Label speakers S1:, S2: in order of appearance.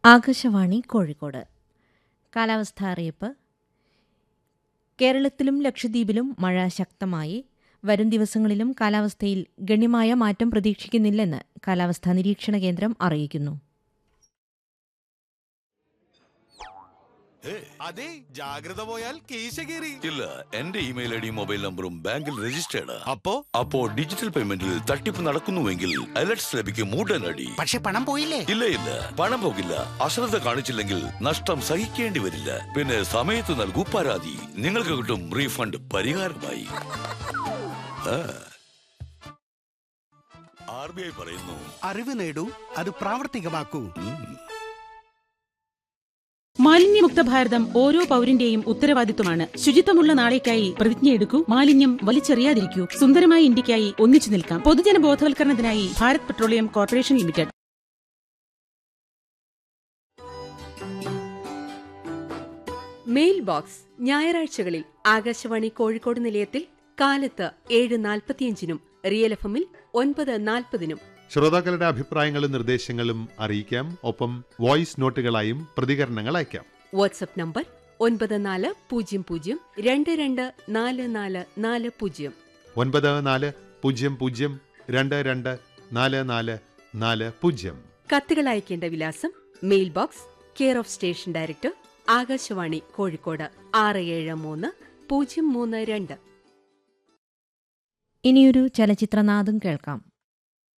S1: ആകാശവാണി കോഴിക്കോട് കാലാവസ്ഥാ അറിയിപ്പ് കേരളത്തിലും ലക്ഷദ്വീപിലും മഴ ശക്തമായി വരും ദിവസങ്ങളിലും കാലാവസ്ഥയിൽ ഗണ്യമായ മാറ്റം പ്രതീക്ഷിക്കുന്നില്ലെന്ന് കാലാവസ്ഥാ നിരീക്ഷണ കേന്ദ്രം അറിയിക്കുന്നു
S2: അതെ ജാഗ്രത പോയാൽ കീശ കീറി
S3: ഇല്ല എന്റെ ഇമെയിൽ ഐ ഡി മൊബൈൽ നമ്പറും ബാങ്കിൽ രജിസ്റ്റേർഡ്
S2: അപ്പോ
S3: അപ്പോ ഡിജിറ്റൽ പേയ്മെന്റിൽ തട്ടിപ്പ് നടക്കുന്നുവെങ്കിൽ അലർട്ട്സ് ലഭിക്കും ഉടനടി
S4: പക്ഷെ പണം പോയില്ലേ
S3: ഇല്ല ഇല്ല പണം പോകില്ല അശ്രദ്ധ കാണിച്ചില്ലെങ്കിൽ നഷ്ടം സഹിക്കേണ്ടി വരില്ല പിന്നെ സമയത്ത് നൽകൂ പരാതി നിങ്ങൾക്ക് കിട്ടും റീഫണ്ട് പരിഹാരമായി ആർ ബി ഐ പറയുന്നു
S4: അറിവ് നേടൂ അത് പ്രാവർത്തികമാക്കൂ
S3: ഉം.
S5: മാലിന്യമുക്ത ഭാരതം ഓരോ പൗരന്റെയും ഉത്തരവാദിത്വമാണ് ശുചിത്വമുള്ള നാളേക്കായി പ്രതിജ്ഞയെടുക്കൂ മാലിന്യം വലിച്ചെറിയാതിരിക്കൂ സുന്ദരമായ ഇന്ത്യക്കായി ഒന്നിച്ചു നിൽക്കാം പൊതുജന ബോധവൽക്കരണത്തിനായി Bharat petroleum corporation limited
S6: mail box ഞായറാഴ്ചകളിൽ ആകാശവാണി കോഴിക്കോട് നിലയത്തിൽ കാലത്ത് ഏഴ് നാൽപ്പത്തിയഞ്ചിനും റിയൽ എഫ് എമ്മിൽ ഒൻപത് നാൽപ്പതിനും
S7: ശ്രോതാക്കളുടെ അഭിപ്രായങ്ങളും നിർദ്ദേശങ്ങളും അറിയിക്കാം ഒപ്പം വോയിസ് നോട്ടുകളായും പ്രതികരണങ്ങൾ അയക്കാം
S6: വാട്സപ്പ് നമ്പർ ഒൻപത് നാല് പൂജ്യം പൂജ്യം രണ്ട് രണ്ട് നാല് നാല് നാല് പൂജ്യം
S7: ഒൻപത് നാല് പൂജ്യം പൂജ്യം രണ്ട് രണ്ട് നാല് നാല് നാല് പൂജ്യം
S6: കത്തുകൾ അയക്കേണ്ട വിലാസം mail box care of station director Akashvani Kozhikode ആറ് ഏഴ് മൂന്ന് പൂജ്യം മൂന്ന് രണ്ട്
S1: ഇനിയൊരു ചലച്ചിത്രനാദം കേൾക്കാം